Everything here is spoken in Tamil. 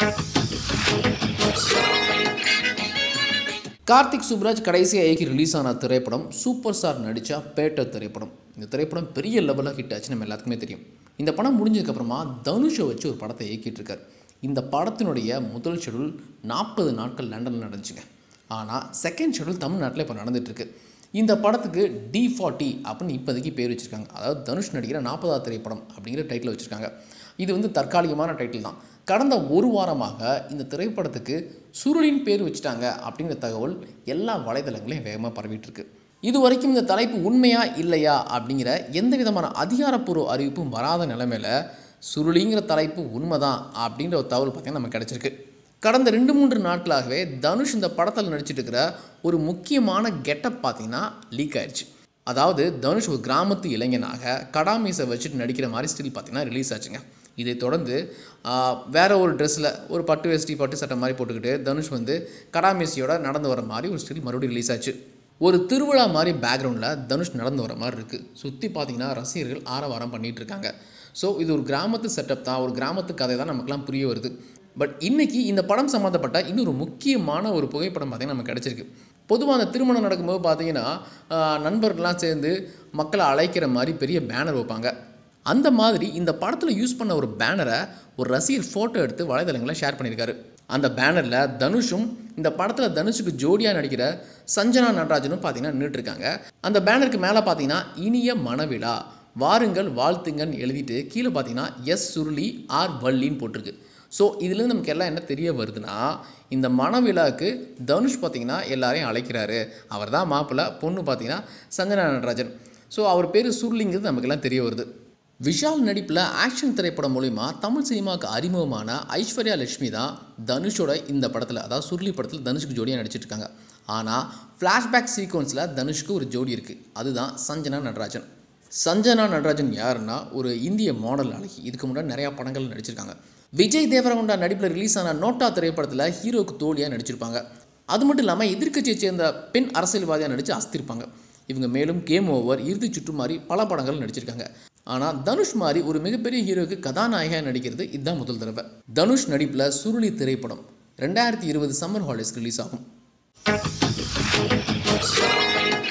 கார்த்திக் சுப்ராஜ் கடைசியாக இயக்கி ரிலீஸ் ஆன திரைப்படம் சூப்பர் ஸ்டார் நடித்த பேட்டர் திரைப்படம் இந்த திரைப்படம் பெரிய லெவலில் ஹிட் ஆச்சு நம்ம எல்லாத்துக்குமே தெரியும் இந்த படம் முடிஞ்சதுக்கப்புறமா தனுஷை வச்சு ஒரு படத்தை இயக்கிட்டு இருக்கார் இந்த படத்தினுடைய முதல் ஷெடியூல் நாற்பது நாட்கள் லண்டனில் நடந்துச்சுங்க ஆனால் செகண்ட் ஷெடியூல் தமிழ்நாட்டில் இப்போ நடந்துட்டுருக்கு இந்த படத்துக்கு டி ஃபார்ட்டி அப்படின்னு இப்போதைக்கு பேர் வச்சுருக்காங்க அதாவது தனுஷ் நடிக்கிற நாற்பதாவது திரைப்படம் அப்படிங்கிற டைட்டில் வச்சுருக்காங்க இது வந்து தற்காலிகமான டைட்டில் தான் கடந்த ஒரு வாரமாக இந்த திரைப்படத்துக்கு சுருளின் பேர் வச்சுட்டாங்க அப்படிங்கிற தகவல் எல்லா வலைதளங்களையும் வேகமாக பரவிட்டு இருக்கு இது வரைக்கும் இந்த தலைப்பு உண்மையா இல்லையா அப்படிங்கிற எந்த விதமான அதிகாரப்பூர்வ அறிவிப்பும் வராத நிலைமையில சுருளிங்கிற தலைப்பு உண்மைதான் அப்படின்ற ஒரு தகவல் பார்த்தீங்கன்னா நமக்கு கிடச்சிருக்கு கடந்த ரெண்டு மூன்று நாட்களாகவே தனுஷ் இந்த படத்தில் நடிச்சிட்டு இருக்கிற ஒரு முக்கியமான கெட்டப் பார்த்தீங்கன்னா லீக் ஆயிடுச்சு அதாவது தனுஷ் ஒரு கிராமத்து இளைஞனாக கடாமீசை வச்சுட்டு நடிக்கிற மாதிரி ஸ்டில் பார்த்தீங்கன்னா ரிலீஸ் ஆச்சுங்க இதை தொடர்ந்து ஆஹ், வேற ஒரு ட்ரெஸ்ஸில் ஒரு பட்டு வேஷ்டி பட்டு சட்டை மாதிரி போட்டுக்கிட்டு தனுஷ் வந்து கடாமீசியோட நடந்து வர மாதிரி ஒரு ஸ்டில் மறுபடியும் ரிலீஸ் ஆச்சு ஒரு திருவிழா மாதிரி பேக்ரவுண்டில் தனுஷ் நடந்து வர மாதிரி இருக்குது சுற்றி பார்த்தீங்கன்னா ரசிகர்கள் ஆரவாரம் பண்ணிட்டு இருக்காங்க ஸோ இது ஒரு கிராமத்து செட்டப் தான் ஒரு கிராமத்து கதை தான் நமக்குலாம் புரிய வருது பட் இன்னைக்கு இந்த படம் சம்மந்தப்பட்ட இன்னொரு முக்கியமான ஒரு புகைப்படம் பார்த்தீங்கன்னா நமக்கு கிடச்சிருக்கு பொதுவாக அந்த திருமணம் நடக்கும்போது பார்த்தீங்கன்னா ஆஹ், நண்பர்கள்லாம் சேர்ந்து மக்களை அழைக்கிற மாதிரி பெரிய பேனர் வைப்பாங்க அந்த மாதிரி இந்த படத்தில் யூஸ் பண்ண ஒரு பேனரை ஒரு ரசிகர் ஃபோட்டோ எடுத்து வலைதளங்களில் ஷேர் பண்ணியிருக்காரு அந்த பேனரில் தனுஷும் இந்த படத்தில் தனுஷுக்கு ஜோடியாக நடிக்கிற சஞ்சனா நடராஜனும் பார்த்தீங்கன்னா நின்றுட்டுருக்காங்க அந்த பேனருக்கு மேலே பார்த்தீங்கன்னா இனிய மனவிழா வாருங்கள் வாழ்த்துங்கன்னு எழுதிட்டு கீழே பார்த்தீங்கன்னா எஸ் சுருளி ஆர் வள்ளின்னு போட்டிருக்கு ஸோ இதுலேருந்து நமக்கு எல்லாம் என்ன தெரிய வருதுன்னா இந்த மணவிழாவுக்கு தனுஷ் பார்த்தீங்கன்னா எல்லாரையும் அழைக்கிறாரு அவர் தான் மாப்பிள்ளை பொண்ணு பார்த்தீங்கன்னா சஞ்சனா நடராஜன் ஸோ அவர் பேர் சுருளிங்கிறது நமக்கெல்லாம் தெரிய வருது விஷால் நடிப்பில் ஆக்ஷன் திரைப்படம் மூலிமா தமிழ் சினிமாவுக்கு அறிமுகமான ஐஸ்வர்யா லட்சுமி தான் தனுஷோட இந்த படத்தில் அதாவது சுருளி படத்தில் தனுஷுக்கு ஜோடியாக நடிச்சிட்டு இருக்காங்க ஆனால் ஃப்ளாஷ்பேக் சீக்வன்ஸில் தனுஷ்க்கு ஒரு ஜோடி இருக்குது அதுதான் சஞ்சனா நடராஜன் சஞ்சனா நடராஜன் யாருன்னா ஒரு இந்திய மாடல் அழகி இதுக்கு முன்னாடி நிறையா படங்கள் நடிச்சிருக்காங்க விஜய் தேவரகொண்டா நடிப்பில் ரிலீஸ் ஆன நோட்டா திரைப்படத்தில் ஹீரோக்கு தோழியாக நடிச்சிருப்பாங்க அது மட்டும் இல்லாமல் எதிர்க்கட்சியை சேர்ந்த பெண் அரசியல்வாதியாக நடித்து அஸ்திருப்பாங்க இவங்க மேலும் கேம் ஓவர் இறுதி சுற்று மாதிரி பல படங்கள் நடிச்சிருக்காங்க ஆனால் தனுஷ் மாதிரி ஒரு மிகப்பெரிய ஹீரோவுக்கு கதாநாயகியாக நடிக்கிறது இதுதான் முதல் தடவை தனுஷ் நடிப்பில் சுருளி திரைப்படம் ரெண்டாயிரத்தி இருபது சம்மர் ஹாலிடேஸ்க்கு ரிலீஸ் ஆகும்